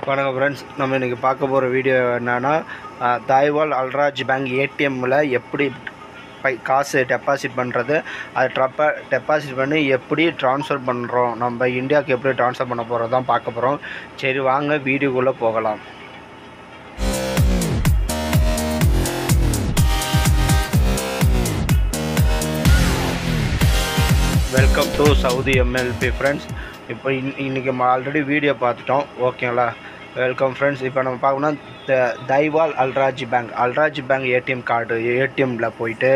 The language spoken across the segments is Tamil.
வணக்கம் ஃப்ரெண்ட்ஸ் நம்ம இன்றைக்கி பார்க்க போகிற வீடியோ என்னென்னா தாய்வால் அல்ராஜ் பேங்க் ஏடிஎம்மில் எப்படி பை காசு டெபாசிட் பண்ணுறது அது ட்ரப்ப டெபாசிட் பண்ணி எப்படி ட்ரான்ஸ்ஃபர் பண்ணுறோம் நம்ம இந்தியாவுக்கு எப்படி ட்ரான்ஸ்ஃபர் பண்ண போகிறது தான் பார்க்க போகிறோம் சரி வாங்க வீடியோக்குள்ளே போகலாம் welcome to Saudi MLP friends இப்போ இன் இன்றைக்கி ஆல்ரெடி வீடியோ பார்த்துட்டோம் ஓகேங்களா வெல்கம் ஃப்ரெண்ட்ஸ் இப்போ நம்ம பார்க்கணும்னா the Tahweel Al Rajhi bank Al Rajhi bank ATM card ஏடிஎம்மில் போயிட்டு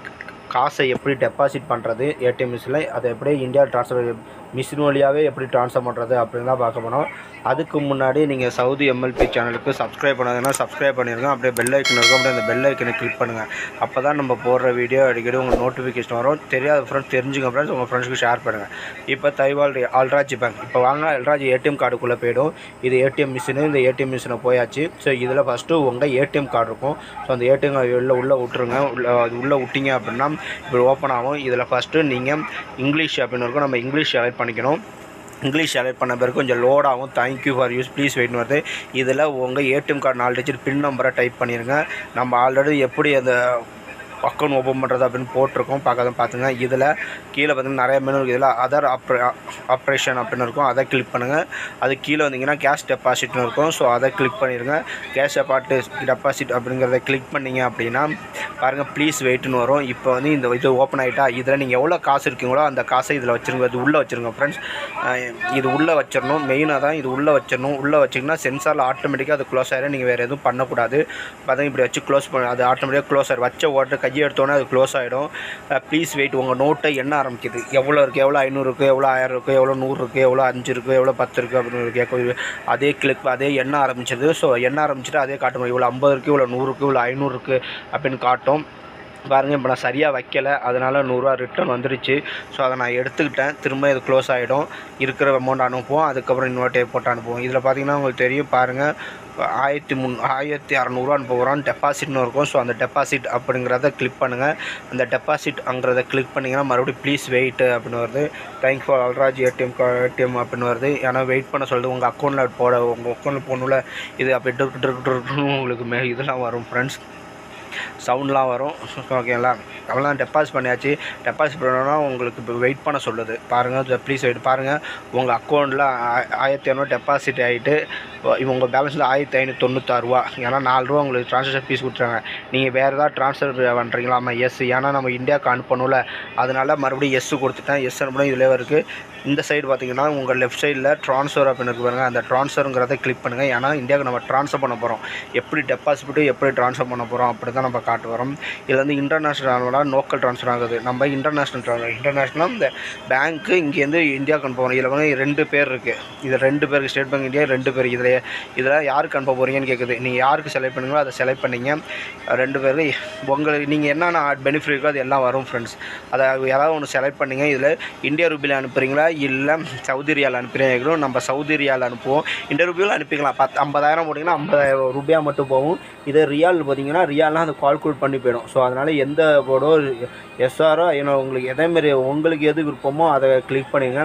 காசை எப்படி டெபாசிட் பண்ணுறது ஏடிஎம் மிஷினில் அதை எப்படி இந்தியா ட்ரான்ஸ்ஃபர் மிஷின் வழியாகவே எப்படி ட்ரான்ஸ்ஃபர் பண்ணுறது அப்படின்னு தான் பார்க்க போனோம் அதுக்கு முன்னாடி நீங்கள் சவுதி எம்எல்பி சேனலுக்கு சப்ஸ்கிரைப் பண்ணாதுன்னா சப்ஸ்கிரைப் பண்ணிடுங்க அப்படியே பெல் ஐக்கன் இருக்கும் அப்படியே அந்த பெல் ஐக்கனை கிளிக் பண்ணுங்கள் அப்போ தான் நம்ம போடுற வீடியோ அடிக்கடி உங்களுக்கு நோட்டிஃபிகேஷன் வரும் தெரியாத ஃப்ரெண்ட்ஸ் தெரிஞ்சுங்க ஃப்ரெண்ட்ஸ் உங்கள் ஃப்ரெண்ட்ஸ்க்கு ஷேர் பண்ணுங்கள் இப்போ தைவால் அல்ராஜ் பேங்க் இப்போ வாங்க அல்ராஜ் ஏடிஎம் கார்டுக்குள்ளே போயிடும் இது ஏடிஎம் மிஷினு இந்த ஏடிஎம் மிஷினை போயாச்சு ஸோ இதில் ஃபஸ்ட்டு உங்கள் ஏடிஎம் கார்டு இருக்கும் ஸோ அந்த ஏடிஎம் கார்டு உள்ள உள்ளே விட்ருங்க உள்ள அது உள்ளே விட்டிங்க அப்படின்னா இப்படி ஓப்பன் ஆகும் இதில் ஃபஸ்ட்டு நீங்கள் இங்கிலீஷ் அப்படின்னு இருக்கும் நம்ம இங்கிலீஷ் செலக்ட் பண்ணிக்கணும் இங்கிலீஷ் செலக்ட் பண்ண பிறகு கொஞ்சம் லோட் ஆகும் தேங்க்யூ ஃபார் யூஸ் ப்ளீஸ் வெயிட்னு வருது இதில் உங்கள் ஏடிஎம் கார்டு நாலு டிஜிட் பின் நம்பரை டைப் பண்ணிடுங்க நம்ம ஆல்ரெடி எப்படி அந்த அக்கௌண்ட் ஓப்பன் பண்ணுறது அப்படின்னு போட்டிருக்கோம் பார்க்காத பார்த்துங்க இதில் கீழே பார்த்தீங்கன்னா நிறைய மெனு இருக்குது இதில் அதர் ஆப்ரே ஆப்ரேஷன் அப்படின்னு இருக்கும் அதை கிளிக் பண்ணுங்கள் அது கீழே வந்தீங்கன்னா கேஷ் டெபாசிட்னு இருக்கும் ஸோ அதை கிளிக் பண்ணிடுங்க கேஷ் டெபாட்டு டெபாசிட் அப்படிங்கிறத கிளிக் பண்ணிங்க அப்படின்னா பாருங்கள் ப்ளீஸ் வெயிட்னு வரும் இப்போ வந்து இந்த இது ஓப்பன் ஆகிட்டா இதில் நீங்கள் எவ்வளோ காசு இருக்கீங்களோ அந்த காசை இதில் வச்சுருங்க இது உள்ளே வச்சுருங்க ஃப்ரெண்ட்ஸ் இது உள்ளே வச்சிடணும் மெயினாக தான் இது உள்ளே வச்சிடணும் உள்ளே வச்சிங்கன்னா சென்சாரில் ஆட்டோமேட்டிக்காக அது க்ளோஸ் ஆகிடும் நீங்கள் வேறு எதுவும் பண்ணக்கூடாது பார்த்தீங்க இப்படி வச்சு க்ளோஸ் பண்ண அது ஆட்டோமேட்டிக்காக க்ளோஸ் ஆகிடும் வச்ச ஓட்டு கையை எடுத்தோன்னே அது க்ளோஸ் ஆகிடும் ப்ளீஸ் வெயிட் உங்கள் நோட்டை எண்ண ஆரம்பிக்குது எவ்வளோ இருக்குது எவ்வளோ ஐநூறு இருக்குது எவ்வளோ ஆயிரம் இருக்குது எவ்வளோ நூறு இருக்குது எவ்வளோ அஞ்சு இருக்குது எவ்வளோ பத்து இருக்குது அப்படின்னு கேட்க அதே கிளிக் அதே எண்ண ஆரம்பிச்சது ஸோ எண்ண ஆரம்பிச்சுட்டு அதே காட்டும் இவ்வளோ ஐம்பது இருக்குது இவ்வளோ நூறு இருக்குது இவ்வளோ ஐநூறு இருக்குது அப்படின்னு காட்டும் பாருங்கள் இப்போ நான் சரியாக வைக்கலை அதனால் நூறுரூவா ரிட்டர்ன் வந்துருச்சு ஸோ அதை நான் எடுத்துக்கிட்டேன் திரும்ப இது க்ளோஸ் ஆகிடும் இருக்கிற அமௌண்ட் அனுப்புவோம் அதுக்கப்புறம் இன்னொரு டே போட்டு அனுப்புவோம் இதில் பார்த்தீங்கன்னா உங்களுக்கு தெரியும் பாருங்கள் ஆயிரத்தி முன் ஆயிரத்தி அறநூறுவா அனுப்புகிறோம் டெபாசிட்னு இருக்கும் ஸோ அந்த டெபாசிட் அப்படிங்கிறத கிளிக் பண்ணுங்கள் அந்த டெபாசிட்ங்கிறத கிளிக் பண்ணிங்கன்னா மறுபடியும் ப்ளீஸ் வெயிட் அப்படின்னு வருது thank for Al Rajhi ATM ATM அப்படின்னு வருது ஏன்னா வெயிட் பண்ண சொல்லுது உங்கள் அக்கௌண்ட்டில் போட உங்கள் அக்கௌண்ட்டில் போகணுல இது அப்படி ட்ருக்கு ட்ருக்கு ட்ருக்குன்னு உங்களுக்கு மே இதெல்லாம் வரும் ஃப்ரெண்ட்ஸ் சவுண்ட்லாம் வரும் ஓகேங்களா அதெல்லாம் டெபாசிட் பண்ணியாச்சு டெபாசிட் பண்ணோன்னா உங்களுக்கு இப்போ வெயிட் பண்ண சொல்லுது பாருங்கள் ப்ளீஸ் வெயிட் பாருங்கள் உங்கள் அக்கௌண்ட்டில் ஆயிரத்தி இரநூறு டெபாசிட் ஆகிட்டு உங்கள் பேலன்ஸில் ஆயிரத்தி ஐநூற்றி தொண்ணூத்தாறுரூவா ஏன்னா நாலு ரூபா உங்களுக்கு ட்ரான்ஸ்ஃபர் ஃபீஸ் கொடுத்துறாங்க நீங்கள் வேறு ஏதாவது ட்ரான்ஸ்ஃபர் பண்ணுறீங்களா ஆமாம் எஸ் ஏன்னா நம்ம இந்தியாவுக்கு அனுப்பணும்ல அதனால் மறுபடியும் எஸ் கொடுத்துட்டேன் எஸ் அனுப்பணும் இதில் இருக்குது இந்த சைடு பார்த்தீங்கன்னா உங்கள் லெஃப்ட் சைடில் ட்ரான்ஸ்ஃபர் அப்படின்னு இருக்கு பாருங்கள் அந்த ட்ரான்ஸ்ஃபருங்கிறத கிளிக் பண்ணுங்கள் ஏன்னா இந்தியாவுக்கு நம்ம ட்ரான்ஸ்ஃபர் பண்ண போகிறோம் எப்படி டெபாசிட் எப்படி ட்ரான்ஸ்ஃபர் பண்ண போகிறோம் அப்படி தான் நம்ம காட்டு வரோம் இதில் வந்து இன்டர்நேஷ்னல் லோக்கல் ட்ரான்ஸ்ஃபர் ஆகுது நம்ம இன்டர்நேஷ்னல் ட்ரான்ஸ்ஃபர் இன்டர்நேஷ்னல் இந்த பேங்க்கு இங்கேருந்து இந்தியாவுக்கு அனுப்ப போகிறோம் இதில் வந்து ரெண்டு பேர் இருக்குது இது ரெண்டு பேருக்கு ஸ்டேட் பேங்க் இந்தியா ரெண்டு பேர் இதில் இதில் யாருக்கு அனுப்ப போகிறீங்கன்னு கேட்குது நீங்கள் யாருக்கு செலக்ட் பண்ணுங்களோ அதை செலக்ட் பண்ணிங்க ரெண்டு பேருக்கு உங்களுக்கு நீங்கள் என்னென்ன பெனிஃபிட் இருக்கோ அது எல்லாம் வரும் ஃப்ரெண்ட்ஸ் அதை யாராவது ஒன்று செலக்ட் பண்ணிங்க இதில் இந்தியா ரூபியில் அனுப்புகிறீங்களா இல்லை சவுதி ரியால் அனுப்புகிறீங்களோ நம்ம சவுதி ரியால் அனுப்புவோம் இந்தியா ரூபியில் அனுப்பிக்கலாம் பத்து ஐம்பதாயிரம் போட்டிங்கன்னா ஐம்பதாயிரம் ரூபாய் மட்டும் போகும் இதே ரியால் பார்த்தீங்கன்னா ரியால்லாம் அது கால்குலேட் பண்ணி போயிடும் ஸோ அதனால் எந்த போர்டோ எஸ்ஆரோ ஏன்னா உங்களுக்கு எதேமாரி உங்களுக்கு எது விருப்பமோ அதை கிளிக் பண்ணிங்க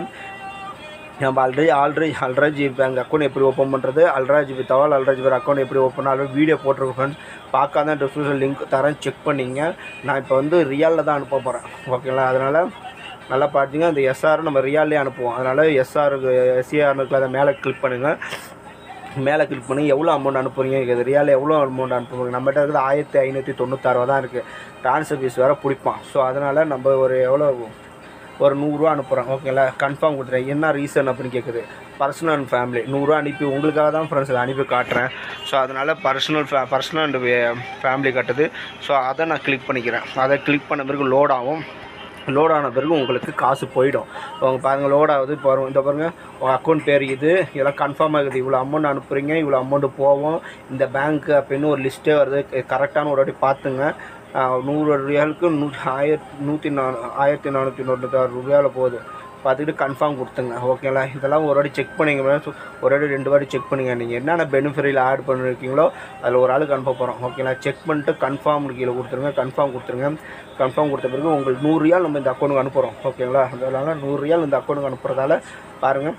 நம்ம already already Al Rajhi bank account எப்படி ஓப்பன் பண்ணுறது அல்ராஜ் தவால் அல்ராஜ் பேர் அக்கௌண்ட் எப்படி ஓப்பன் ஆல்ரெடி வீடியோ போட்டிருக்கோம் ஃப்ரெண்ட்ஸ் பார்க்காத டிஸ்கிரிப்ஷன் லிங்க் தரேன் செக் பண்ணிங்க நான் இப்போ வந்து ரியாலில் தான் அனுப்ப போகிறேன் ஓகேங்களா அதனால் நல்லா பார்த்தீங்க அந்த எஸ்ஆர் நம்ம ரியால்லே அனுப்புவோம் அதனால் எஸ்ஆருக்கு எஸ்சிஆர் இருக்குல்ல அதை மேலே கிளிக் பண்ணுங்கள் மேலே கிளிக் பண்ணி எவ்வளோ அமௌண்ட் அனுப்புறீங்க இது ரியாலில் எவ்வளோ அமௌண்ட் அனுப்புறீங்க நம்மகிட்ட இருக்கிறது ஆயிரத்தி ஐநூற்றி தொண்ணூத்தாறுவா தான் இருக்குது ட்ரான்ஸ்ஃபர் ஃபீஸ் வேறு பிடிப்பான் ஸோ அதனால் நம்ம ஒரு எவ்வளோ ஒரு நூறுரூவா அனுப்புகிறோம் ஓகேங்களா கன்ஃபார்ம் கொடுத்துறேன் என்ன ரீசன் அப்படின்னு கேட்குது பர்சனல் அண்ட் ஃபேமிலி நூறுரூவா அனுப்பி உங்களுக்காக தான் ஃப்ரெண்ட்ஸ் இதை அனுப்பி காட்டுறேன் ஸோ அதனால் பர்சனல் ஃபே பர்சனல் அண்ட் ஃபேமிலி கட்டுது ஸோ அதை நான் கிளிக் பண்ணிக்கிறேன் அதை கிளிக் பண்ண பிறகு லோட் ஆகும் லோட் ஆன பிறகு உங்களுக்கு காசு போயிடும் உங்கள் பாருங்கள் லோட் ஆகுது இப்போ வரும் இந்த பாருங்கள் உங்கள் அக்கௌண்ட் பேர் இது இதெல்லாம் கன்ஃபார்ம் ஆகுது இவ்வளோ அமௌண்ட் அனுப்புகிறீங்க இவ்வளோ அமௌண்ட்டு போவோம் இந்த பேங்க்கு அப்படின்னு ஒரு லிஸ்ட்டே வருது கரெக்டான ஒரு வாட்டி பார்த்துங்க நூறு ரியாலுக்கு நூ ஆயிரத்தி நூற்றி நானூ ஆயிரத்தி நானூற்றி தொண்ணூத்தாறு ரூபாயில் போகுது பார்த்துக்கிட்டு கன்ஃபார்ம் கொடுத்துங்க ஓகேங்களா இதெல்லாம் ஒரு வாட்டி செக் பண்ணிங்க ஒரு வாட்டி ரெண்டு வாட்டி செக் பண்ணுங்க நீங்கள் என்னென்ன பெனிஃபிட்டில் ஆட் பண்ணிருக்கீங்களோ அதில் ஒரு ஆளுக்கு அனுப்ப போகிறோம் ஓகேங்களா செக் பண்ணிட்டு கன்ஃபார்ம் கீழே கொடுத்துருங்க கன்ஃபார்ம் கொடுத்துருங்க கன்ஃபார்ம் கொடுத்த பிறகு உங்களுக்கு நூறு ரியால் நம்ம இந்த அக்கௌண்ட்டுக்கு அனுப்புகிறோம் ஓகேங்களா அதனால் நூறு ரியால் இந்த அக்கௌண்ட்டுக்கு அனுப்புறதால பாருங்கள்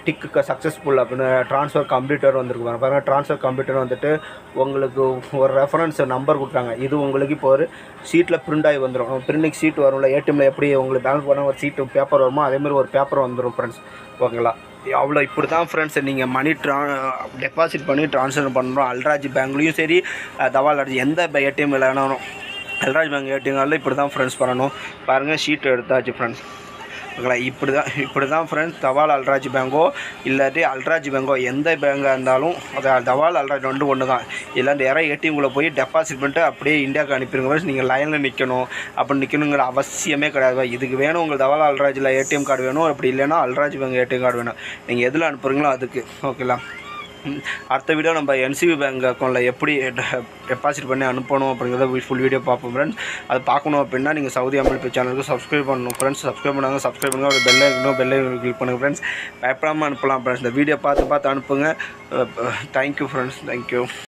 டிக்கு சக்ஸஸ்ஃபுல் அப்படின்னு ட்ரான்ஸ்ஃபர் கம்ப்யூட்டர் வந்துருக்கு பாருங்க பாருங்கள் ட்ரான்ஸ்ஃபர் கம்ப்யூட்டர் வந்துட்டு உங்களுக்கு ஒரு ரெஃபரன்ஸ் நம்பர் கொடுத்தாங்க இது உங்களுக்கு இப்போ ஒரு ஷீட்டில் பிரிண்ட் ஆகி வந்துடும் பிரிண்டிங் ஷீட் வரும்ல ஏடிஎம்ல எப்படி உங்களுக்கு பேங்க் போனால் ஒரு சீட்டு பேப்பர் வருமோ அதேமாதிரி ஒரு பேப்பர் வந்துடும் ஃப்ரெண்ட்ஸ் ஓகேங்களா அவ்வளோ இப்படி தான் ஃப்ரெண்ட்ஸ் நீங்கள் மணி ட்ரா டெபாசிட் பண்ணி ட்ரான்ஸ்ஃபர் பண்ணுறோம் அல்ராஜ் பேங்க்லேயும் சரி அஹ், தவால் அடிச்சு எந்த ஏடிஎம் வேணாலும் அல்ராஜ் பேங்க் ஏடிஎம் கார்டில் இப்படி தான் ஃப்ரெண்ட்ஸ் பண்ணணும் பாருங்கள் ஷீட் எடுத்தாச்சு ஃப்ரெண்ட்ஸ் ஓகேங்களா இப்படி தான் இப்படி தான் ஃப்ரெண்ட்ஸ் தவால் அல்ராஜ் பேங்கோ இல்லாட்டி அல்ராஜ் பேங்கோ எந்த பேங்காக இருந்தாலும் அது தவால் அல்ராஜ் ரெண்டு ஒன்று தான் இல்லை அந்த யாராவது ஏடிஎம்குள்ளே போய் டெபாசிட் பண்ணிட்டு அப்படியே இந்தியாவுக்கு அனுப்பிடுங்க ஃப்ரெண்ட்ஸ் நீங்கள் லைனில் நிற்கணும் அப்படி நிற்கணுங்கிற அவசியமே கிடையாது இதுக்கு வேணும் உங்களுக்கு தவால் அல்ராஜில் ஏடிஎம் கார்டு வேணும் அப்படி இல்லைன்னா அல்ராஜ் பேங்க் ஏடிஎம் கார்டு வேணும் நீங்கள் எதில் அனுப்புகிறீங்களோ அதுக்கு ஓகேங்களா ம், அடுத்த வீடியோ நம்ம என்சிபி பேங்க் அக்கௌண்ட்டில் எப்படி டெபாசிட் பண்ணி அனுப்பணும் அப்படிங்கிறத ஃபுல் வீடியோ பார்ப்போம் ஃப்ரெண்ட்ஸ் அது பார்க்கணும் அப்படின்னா நீங்கள் சவுதி அமல்பி சேனலுக்கு சப்ஸ்கிரைப் பண்ணணும் ஃப்ரெண்ட்ஸ் சப்ஸ்கிரைப் பண்ணாங்க சப்ஸ்கிரைப் பண்ணுங்கள் ஒரு பெல்லை இருக்கணும் பெல்லை கிளிக் பண்ணுங்கள் ஃப்ரெண்ட்ஸ் பயப்படாமல் அனுப்பலாம் ஃப்ரெண்ட்ஸ் இந்த வீடியோ பார்த்து பார்த்து அனுப்புங்க தேங்க்யூ ஃப்ரெண்ட்ஸ் தேங்க்யூ